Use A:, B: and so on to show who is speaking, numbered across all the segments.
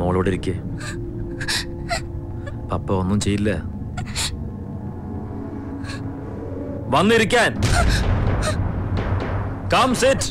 A: മോളോട് ഇരിക്കേ പപ്പ ഒന്നും ചെയ്യില്ല വന്നിരിക്കാൻ കം സെറ്റ്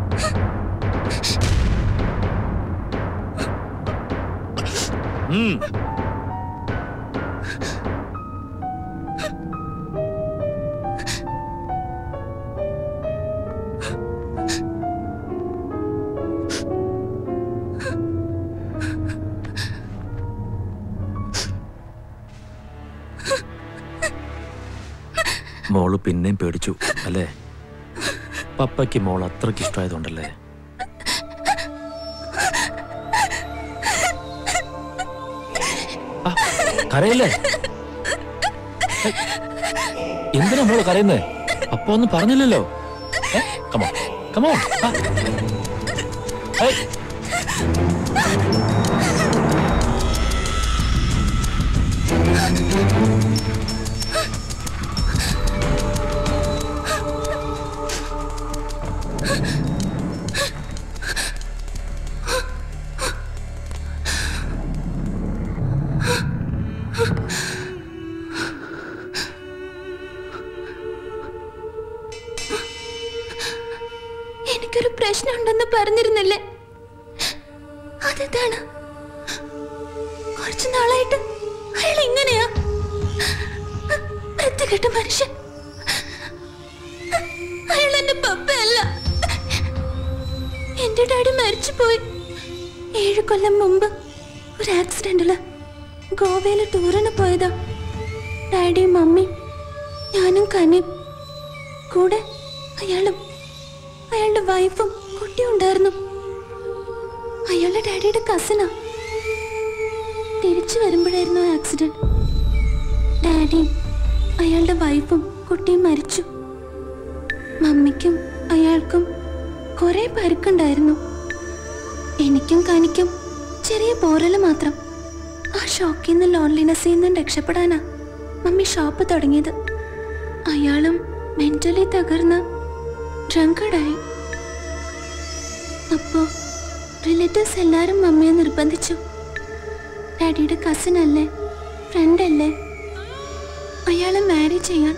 A: മോള് പിന്നെയും പേടിച്ചു അല്ലേ പപ്പയ്ക്ക് മോൾ അത്രയ്ക്ക് ഇഷ്ടമായതുകൊണ്ടല്ലേ ആ, കരയല്ലേ ഏ, എന്തിനാ മോള് കരയുന്നേ അപ്പ ഒന്നും പറഞ്ഞില്ലല്ലോ ഏ, come on, come on. ആ. ഏയ്.
B: എനിക്കൊരു പ്രശ്നമുണ്ടെന്ന് പറഞ്ഞിരുന്നില്ലേ അതെന്താണ് കുറച്ചു നാളായിട്ട് അയാൾ ഇങ്ങനെയാ വൃത്തികെട്ട മനുഷ്യൻ അയാൾ എന്റെ പപ്പയല്ല എന്റെ ഡാഡി മരിച്ചുപോയി ഏഴു കൊല്ലം മുമ്പ് ഒരു ആക്സിഡന്റില് ഗോവയില് ടൂറിന് പോയതാ ഡാഡിയും മമ്മിയും ഞാനും കനിയും കൂടെ അയാളും അയാളുടെ വൈഫും കുട്ടിയും ഉണ്ടായിരുന്നു അയാളുടെ ഡാഡിയുടെ കസിനാ തിരിച്ചു വരുമ്പോഴായിരുന്നു ആക്സിഡന്റ് ഡാഡിയും അയാളുടെ വൈഫും കുട്ടിയും മരിച്ചു മമ്മിക്കും അയാൾക്കും കുറെ പരുക്കുണ്ടായിരുന്നു എനിക്കും കനിക്കും ചെറിയ പോറല് മാത്രം ആ ഷോക്കിൽ നിന്ന് ലോൺലിനെസ്സിൽ നിന്നും രക്ഷപ്പെടാനാ മമ്മി ഷോപ്പ് തുടങ്ങിയത് അയാളും മെന്റലി തകർന്ന് ഡ്രങ്കഡായി അപ്പോ റിലേറ്റീവ്സ് എല്ലാരും മമ്മിയെ നിർബന്ധിച്ചു ഡാഡിയുടെ കസിൻ അല്ലേ ഫ്രണ്ട് അല്ലേ അയാളെ മാരി ചെയ്യാൻ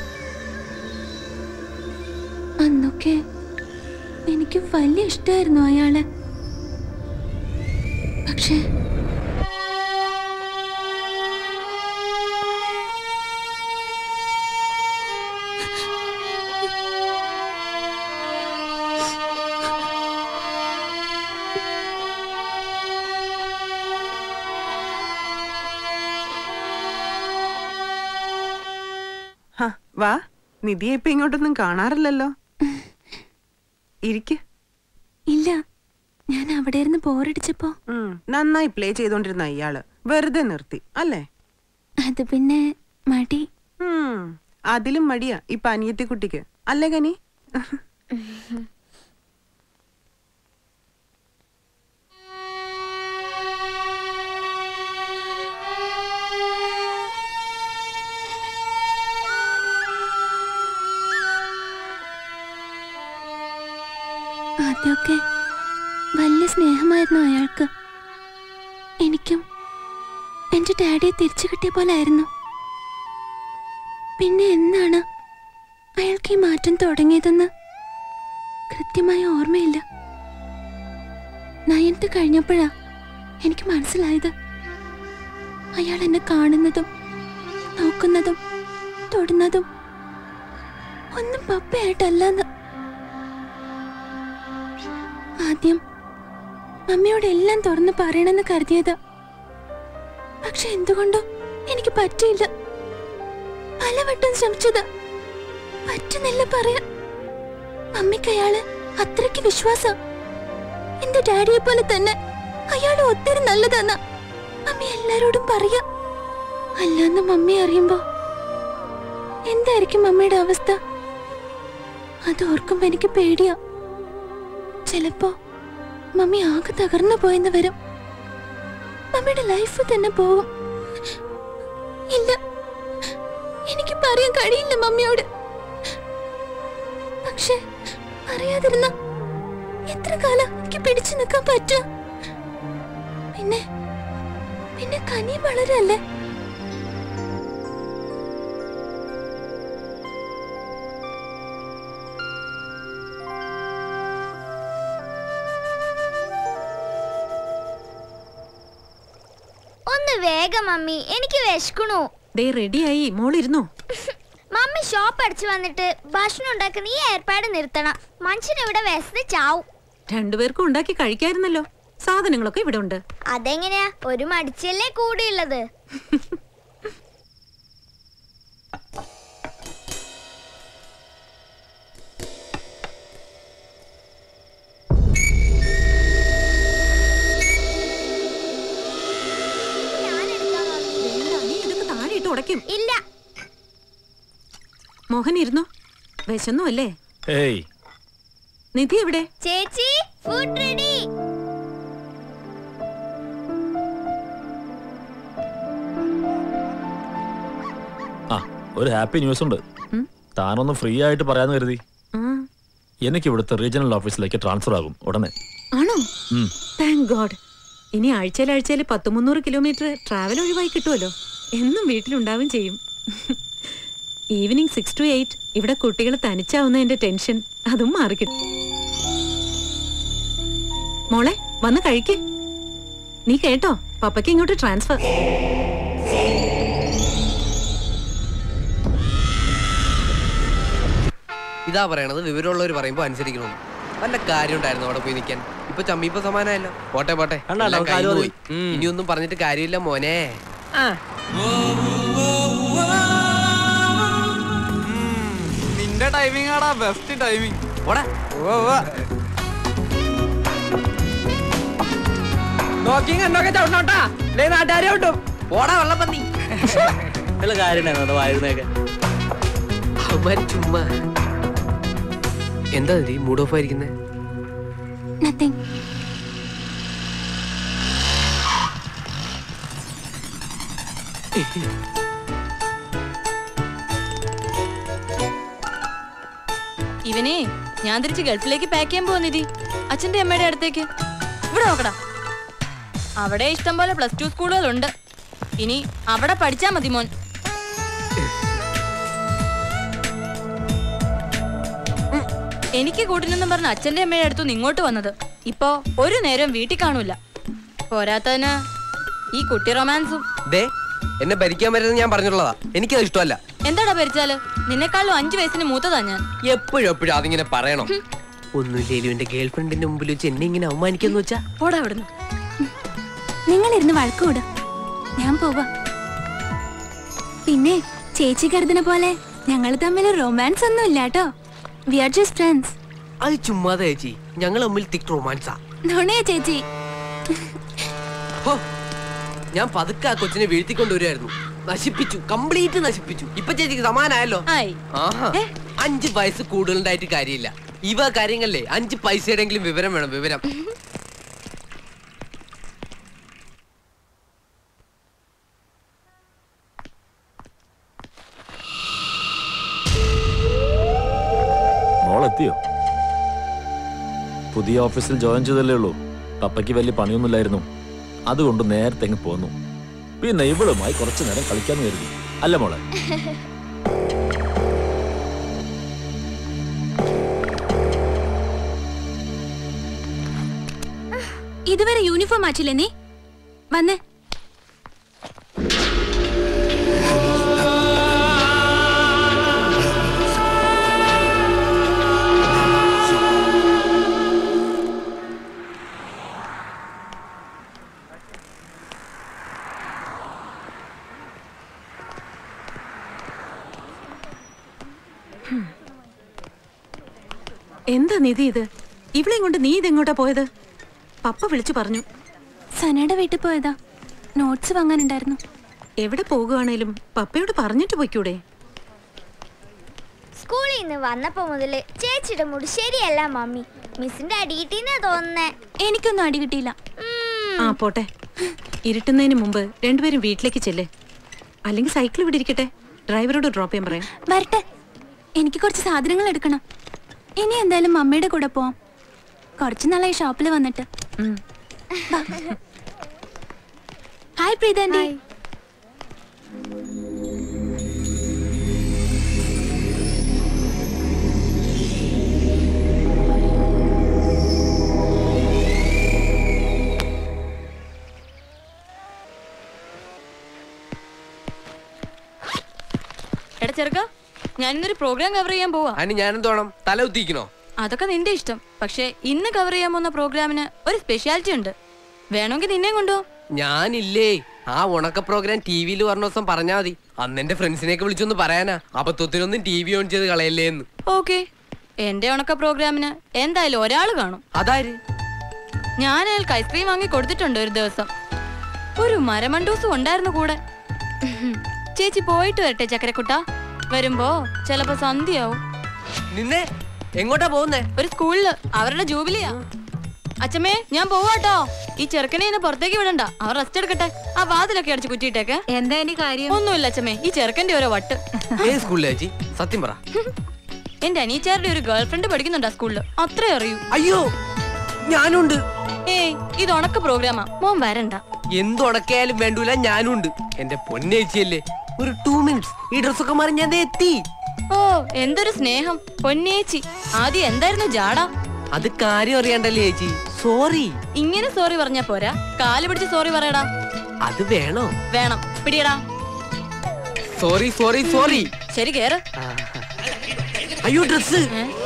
B: അന്നൊക്കെ എനിക്ക് വലിയ ഇഷ്ടമായിരുന്നു അയാളെ പക്ഷേ
C: ഹ, വാ നിധിയെ ഇപ്പൊ ഇങ്ങോട്ടൊന്നും കാണാറില്ലല്ലോ ഇരിക്ക്
B: ഇല്ല ഞാൻ അവിടെ ഇരുന്ന് ബോറടിച്ചപ്പോ
C: ഉം, നന്നായി പ്ലേ ചെയ്തോണ്ടിരുന്ന ഇയാള് വെറുതെ നിർത്തി അല്ലേ
B: അത് പിന്നെ മടി
C: ഉം, അതിലും മടിയാ ഇപ്പൊ അനിയത്തി കുട്ടിക്ക് അല്ലേ കനി
B: ആദ്യമൊക്കെ വലിയ സ്നേഹമായിരുന്നു അയാൾക്ക് എനിക്കും എന്റെ ഡാഡിയെ തിരിച്ചു കിട്ടിയ പോലെ ആയിരുന്നു പിന്നെ എന്നാണ് അയാൾക്ക് ഈ മാറ്റം തുടങ്ങിയതെന്ന് കൃത്യമായി ഓർമ്മയില്ല നയൻത്ത് കഴിഞ്ഞപ്പോഴാ എനിക്ക് മനസ്സിലായത് അയാൾ എന്നെ കാണുന്നതും നോക്കുന്നതും തൊടുന്നതും ഒന്നും പപ്പയായിട്ടല്ലെന്ന് ആദ്യം മമ്മിയോട് എല്ലാം തുറന്ന് പറയണമെന്ന് കരുതിയത് പക്ഷെ എന്തുകൊണ്ടോ എനിക്ക് പറ്റിയില്ല പലവട്ടം ശ്രമിച്ചത് പറ്റുന്നില്ല പറയാൻ മമ്മിക്ക് അയാള് അത്രയ്ക്ക് വിശ്വാസം എന്റെ ഡാഡിയെ പോലെ തന്നെ അയാൾ ഒത്തിരി നല്ലതെന്ന മമ്മി എല്ലാരോടും പറയാ അല്ലാന്ന് മമ്മി അറിയുമ്പോ എന്തായിരിക്കും മമ്മിയുടെ അവസ്ഥ അത് ഓർക്കുമ്പോ എനിക്ക് പേടിയാ ചിലപ്പോ മമ്മി ആകെ തകർന്നു പോയെന്ന് വരും മമ്മിയുടെ ലൈഫ് തന്നെ പോകും ഇല്ല എനിക്ക് പറയാൻ കഴിയില്ല മമ്മിയോട് പക്ഷെ അറിയാതിരുന്ന എത്ര കാലം എനിക്ക് പിടിച്ചു നിൽക്കാൻ പറ്റും പിന്നെ പിന്നെ കനി വളരല്ലേ
D: ഒന്ന് വേഗം മമ്മി എനിക്ക് വിശക്കണു
E: ദേ റെഡിയായി മോളിരുന്നോ
D: മമ്മി ഷോപ്പ് അടിച്ചു വന്നിട്ട് ഭക്ഷണം ഉണ്ടാക്കുന്ന ഈ ഏർപ്പാട് നിർത്തണം മനുഷ്യൻ ഇവിടെ വിശന്ന് ചാവും
E: രണ്ടുപേർക്കും ഉണ്ടാക്കി കഴിക്കായിരുന്നല്ലോ സാധനങ്ങളൊക്കെ ഇവിടെ ഉണ്ട്
D: അതെങ്ങനെയാ ഒരു മടിച്ചല്ലേ കൂടിയുള്ളത് ഞാനെടുക്കാം, മമ്മി.
E: വേണ്ട, നീ ഇതൊക്കെ താഴെ ഇട്ട് ഉടയ്ക്കും
D: ഇല്ല
E: മോഹൻ ഇരുന്നോ വിശന്നു അല്ലേ
A: ഏയ്
E: നിധി എവിടെ
D: ചേച്ചി ഫുഡ് റെഡി
A: ആ ഒരു ഹാപ്പി ന്യൂസ് ഉണ്ട്
E: ഉം?
A: താനൊന്ന് ഫ്രീ ആയിട്ട് പറയാന്ന് കരുതി
E: ആ,
A: എനിക്ക് ഇവിടുത്തെ റീജിയണൽ ഓഫീസിലേക്ക് ട്രാൻസ്ഫർ ആകും ഉടനെ
E: ആണോ
A: ഉം.
E: താങ്ക് ഗോഡ് ഇനി ആഴ്ചയിൽ ആഴ്ചയിൽ പത്ത് മുന്നൂറ് കിലോമീറ്റർ ട്രാവൽ ഒഴിവായി കിട്ടുമല്ലോ എന്നും വീട്ടിലുണ്ടാവും ചെയ്യും ഈവനിങ് സിക്സ് ടു എയ്റ്റ് ഇവിടെ കുട്ടികൾ തനിച്ചാവുന്നതിന്റെ ടെൻഷൻ അതും മാറിക്കിട്ടും മോളെ വന്ന് കഴിക്ക് നീ കേട്ടോ പപ്പയ്ക്ക് ഇങ്ങോട്ട് ട്രാൻസ്ഫർ
F: ഇതാ പറയണത് വിവരമുള്ളവർ പറയുമ്പോ അനുസരിക്കണമെന്ന് വല്ല കാര്യം ഉണ്ടായിരുന്നു അവിടെ പോയി നിൽക്കാൻ ഇപ്പൊ ചമ്മീപ്പ സമാനമല്ലോ പോട്ടെ പോട്ടെ
G: കണ്ടോ,
F: എല്ലാം
G: കാര്യം
F: കഴിഞ്ഞു
G: മതി.
F: പോയി. ഇനിയൊന്നും പറഞ്ഞിട്ട് കാര്യമില്ല മോനെ
G: നിന്റെ ടൈമിംഗ് ആടാ ബെസ്റ്റ് ടൈമിംഗ്
F: ഓടാ
G: നോക്കിങ് എന്നൊക്കെ ചവിട്ടോട്ടാ ലേ നാട്ടുകാരെ വിട്ടും
F: ഓടാ വെള്ളം പന്നി
G: വല്ല കാര്യം വായിരുന്നേക്കെ
F: അവന്മാര് ചുമ്മാ എന്താ ഇത് മൂഡ് ഓഫ് ആയിരിക്കുന്നേ
B: നത്തിങ്
H: ഇവനെ ഞാൻ തിരിച്ച് ഗൾഫിലേക്ക് പാക്ക് ചെയ്യാൻ പോകുന്ന നിധി അച്ഛന്റെ അമ്മയുടെ അടുത്തേക്ക് ഇവിടെ നോക്കടാ അവിടെ ഇഷ്ടം പോലെ പ്ലസ് ടു സ്കൂളുകളുണ്ട് ഇനി അവിടെ പഠിച്ചാ മതി മോൻ ഉം. എനിക്ക് കൂട്ടിനെന്നും പറഞ്ഞ അച്ഛന്റെ അമ്മയുടെ അടുത്തുനിന്ന് ഇങ്ങോട്ട് വന്നത് ഇപ്പോ ഒരു നേരം വീട്ടിൽ കാണൂല പോരാത്തതിന് ഈ കുട്ടി റൊമാൻസും
F: ദേ എന്നെ ഭരിക്കാൻ പറ്റുന്നത് ഞാൻ പറഞ്ഞിട്ടുള്ളതാ എനിക്കത് ഇഷ്ടമല്ല
H: എന്താടാ ഭരിച്ചാല് നിന്നെക്കാളും അഞ്ചു വയസ്സിന് മൂത്തതാ ഞാൻ
F: എപ്പോഴും എപ്പോഴും അതിങ്ങനെ പറയണം ഒന്നുമില്ലേലും എന്റെ ഗേൾ ഫ്രണ്ടിന്റെ മുമ്പിൽ വെച്ച് എന്നെ ഇങ്ങനെ അവമാനിക്കാന്ന് വെച്ചാ
H: പോടാ അവിടുന്ന്
B: നിങ്ങളിരുന്ന് വഴക്കൂട ഞാൻ പോവാ പിന്നെ ചേച്ചി കരുതുന്ന പോലെ ഞങ്ങൾ തമ്മിൽ റൊമാൻസ് ഒന്നും ഇല്ല കേട്ടോ വി ആർ ജസ്റ്റ് ഫ്രണ്ട്സ്
F: അത് ചുമ്മാതെ ചേച്ചി ഞങ്ങൾ തമ്മിൽ തിക് റൊമാൻസാ
B: നുണയാ ചേച്ചി
F: ഹോ, ഞാൻ പതുക്കെ ആ കൊച്ചിനെ വീഴ്ത്തിക്കൊണ്ടുവരുമായിരുന്നു നശിപ്പിച്ചു കംപ്ലീറ്റ് നശിപ്പിച്ചു ഇപ്പൊ ചേച്ചിക്ക് സമാനായല്ലോ
H: ആയി
F: ആഹാ അഞ്ച് വയസ്സ് കൂടുതലുണ്ടായിട്ട് കാര്യമില്ല ഇവ കാര്യങ്ങളിലെ അഞ്ച് പൈസയുടെങ്കിലും വിവരം വേണം വിവരം
A: മോളെത്തിയോ പുതിയ ഓഫീസിൽ ജോയിൻ ചെയ്തല്ലേ ഉള്ളൂ പപ്പയ്ക്ക് വലിയ പണിയൊന്നുമില്ലായിരുന്നു അതുകൊണ്ട് നേരത്തെ അങ്ങ് പോന്നു പിന്നെ ഇവളുമായി കുറച്ചു നേരം കളിക്കാന്ന് കരുതി അല്ല മോളെ
B: ഇതുവരെ യൂണിഫോം മാറ്റില്ലേ നീ വന്നേ
E: എന്താ നിധി ഇത് ഇവളെയും കൊണ്ട് നീ ഇതെങ്ങോട്ടാ പോയത് പപ്പ വിളിച്ചു പറഞ്ഞു
B: സനയുടെ വീട്ടിൽ പോയതാ നോട്ട്സ് വാങ്ങാനുണ്ടായിരുന്നു
E: എവിടെ പോകുകയാണേലും പപ്പയോട് പറഞ്ഞിട്ട് പോയിക്കൂടെ
D: സ്കൂളിൽ നിന്ന് വന്നപ്പോ മുതല് ചേച്ചിയുടെ മുടി ശരിയല്ല മമ്മി മിസ്സിന്റെ അടിയിട്ടീന്നാ തോന്നുന്നേ
B: എനിക്കൊന്നും അടി കിട്ടിയില്ല
D: ഉം.
E: ആ പോട്ടെ ഇരുട്ടുന്നതിന് മുമ്പ് രണ്ടുപേരും വീട്ടിലേക്ക് ചെല്ലേ അല്ലെങ്കിൽ സൈക്കിൾ ഇവിടെ ഇരിക്കട്ടെ ഡ്രൈവറോട് ഡ്രോപ്പ് ചെയ്യാൻ പറയാം
B: വരട്ടെ എനിക്ക് കുറച്ച് സാധനങ്ങൾ എടുക്കണം ഇനി എന്തായാലും മമ്മിയുടെ കൂടെ പോവാം കുറച്ച് നാളായി ഷോപ്പിൽ വന്നിട്ട്
E: ഉം.
B: ഹായ് പ്രീതാൻഡി
H: എടാ ചെറുക്ക ഞാൻ ഇന്നൊരു പ്രോഗ്രാം കവർ ചെയ്യാൻ പോവാ
F: അതിന് ഞാൻ എന്തോണം തല കുത്തിക്കണോ
H: അതൊക്കെ നിന്റെ ഇഷ്ടം പക്ഷേ ഇന്ന് കവർ ചെയ്യാൻ പോകുന്ന പ്രോഗ്രാമിന് ഒരു സ്പെഷ്യാലിറ്റി ഉണ്ട് വേണമെങ്കിൽ നിന്നെ കൊണ്ടുപോ
F: ഞാനില്ലേ ആ ഉണക്ക പ്രോഗ്രാം ടി വിയിൽ പറഞ്ഞ ദിവസം പറഞ്ഞാ മതി അന്ന് എന്റെ ഫ്രണ്ട്സിനെയൊക്കെ വിളിച്ചൊന്ന് പറയാനാ അബദ്ധത്തിനൊന്നും ടി വി ഓൺ ചെയ്ത് കളയല്ലേ എന്ന്
H: ഓക്കെ എന്റെ ഉണക്ക പ്രോഗ്രാമിന് എന്തായാലും ഒരാൾ കാണും
F: അതാര്
H: ഞാൻ അയാൾക്ക് ഐസ്ക്രീം വാങ്ങി കൊടുത്തിട്ടുണ്ട് ഒരു ദിവസം ഒരു മരമണ്ടൂസും ഉണ്ടായിരുന്നു കൂടെ ചേച്ചി പോയിട്ട് വരട്ടെ ചക്കരക്കുട്ട വരുമ്പോ ചിലപ്പോ സന്ധ്യയാവും
F: നിന്നെ എങ്ങോട്ടാ പോകുന്നേ
H: ഒരു സ്കൂളില് അവരുടെ ജൂബിലിയാ അച്ഛമ്മേ ഞാൻ പോവാട്ടോ ഈ ചെറുക്കനെ ഇന്ന് പുറത്തേക്ക് വിടണ്ട അവർ റെസ്റ്റ് എടുക്കട്ടെ ആ വാതിലൊക്കെ അടിച്ച് കുറ്റിയിട്ടേക്ക്
E: എന്താ ഇനി കാര്യം
H: ഒന്നുമില്ല അച്ഛമ്മേ ഈ ചെറുക്കന്റെ ഓരോ വട്ട്
F: ഏത് സ്കൂളിലെ ചേച്ചി സത്യം പറ
H: എന്റെ അനീച്ചാരുടെ ഒരു ഗേൾ ഫ്രണ്ട് പഠിക്കുന്നുണ്ട് ആ സ്കൂളില് അത്രേ അറിയൂ
F: അയ്യോ ഞാനുണ്ട്
H: ഏയ് ഇത് ഉണക്ക പ്രോഗ്രാമാ മോൻ വരണ്ട
F: എന്തുടക്കായാലും വേണ്ടൂല ഞാനുണ്ട് എന്റെ പൊന്നേച്ചിയല്ലേ ഒരു ടൂ മിനിറ്റ്സ് ഈ ഡ്രസ്സൊക്കെ മാറി ഞാൻ ദേ എത്തി
H: ഓ എന്തൊരു സ്നേഹം പൊന്നേച്ചി ആദ്യം എന്തായിരുന്നു ജാടാ
F: അത് കാര്യം അറിയണ്ടല്ലേ ചേച്ചി സോറി
H: ഇങ്ങനെ സോറി പറഞ്ഞാ പോരാ കാല് പിടിച്ച് സോറി പറയടാ
F: അത് വേണോ
H: വേണം പിടിയടാ
F: സോറി സോറി സോറി
H: ശരി കേറ്
F: അയ്യോ ഡ്രസ്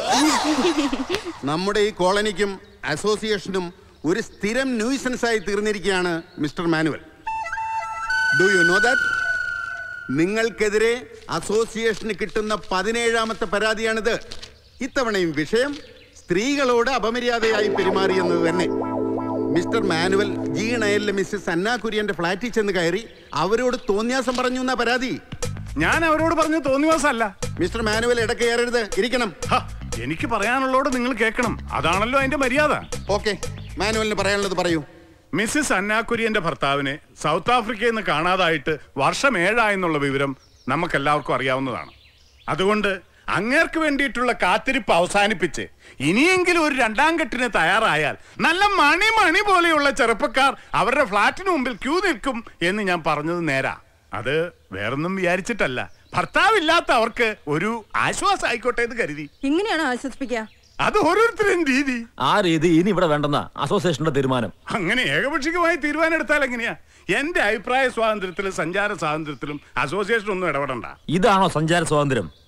I: നമ്മുടെ ഈ കോളനിക്കും അസോസിയേഷനും ഒരു സ്ഥിരം ന്യൂസൻസ് ആയി തീർന്നിരിക്കുകയാണ് mister Manuel do you know that നിങ്ങൾക്കെതിരെ അസോസിയേഷന് കിട്ടുന്ന പതിനേഴാമത്തെ പരാതിയാണിത് ഇത്തവണയും വിഷയം സ്ത്രീകളോട് അപമര്യാദയായി പെരുമാറിയെന്നത് തന്നെ മിസ്റ്റർ മാനുവൽ ജി നയലിലെ മിസ്സസ് അന്ന കുര്യന്റെ ഫ്ലാറ്റിൽ ചെന്ന് കയറി അവരോട് തോന്നിയാസം പറഞ്ഞു എന്നാ പരാതി
J: ഞാൻ അവരോട് പറഞ്ഞു തോന്നിവാസല്ല
I: മിസ്റ്റർ മാനുവൽ ഇടയ്ക്ക് കയറരുത് ഇരിക്കണം
J: ഹ, എനിക്ക് പറയാനുള്ളോട് നിങ്ങൾ കേൾക്കണം അതാണല്ലോ അതിന്റെ മര്യാദ
I: ഓക്കെ മാനുവലിന് പറയാനുള്ളത് പറയൂ
J: മിസ്സിസ് അന്നാക്കുര്യന്റെ ഭർത്താവിനെ സൗത്ത് ആഫ്രിക്കയിൽ നിന്ന് കാണാതായിട്ട് വർഷം ഏഴായെന്നുള്ള വിവരം നമുക്കെല്ലാവർക്കും അറിയാവുന്നതാണ് അതുകൊണ്ട് അങ്ങേർക്ക് വേണ്ടിയിട്ടുള്ള കാത്തിരിപ്പ് അവസാനിപ്പിച്ച് ഇനിയെങ്കിലും ഒരു രണ്ടാം കെട്ടിന് തയ്യാറായാൽ നല്ല മണി മണി പോലെയുള്ള ചെറുപ്പക്കാർ അവരുടെ ഫ്ലാറ്റിന് മുമ്പിൽ ക്യൂ നിൽക്കും എന്ന് ഞാൻ പറഞ്ഞത് നേരാ അത് വേറൊന്നും വിചാരിച്ചിട്ടല്ല ഭർത്താവില്ലാത്ത അവർക്ക് ഒരു ആശ്വാസം ആയിക്കോട്ടെ എന്ന് കരുതി
K: ഇങ്ങനെയാണ് ആശ്വസിപ്പിക്കുക
J: അത് ഓരോരുത്തരും രീതി
A: ആ രീതി ഇനി ഇവിടെ വേണ്ടെന്ന അസോസിയേഷന്റെ തീരുമാനം
J: അങ്ങനെ ഏകപക്ഷികമായി തീരുമാനം എടുത്താൽ എങ്ങനെയാ എന്റെ അഭിപ്രായ സ്വാതന്ത്ര്യത്തിലും സഞ്ചാര സ്വാതന്ത്ര്യത്തിലും അസോസിയേഷൻ ഒന്നും ഇടപെടണ്ട
A: ഇതാണോ സഞ്ചാര സ്വാതന്ത്ര്യം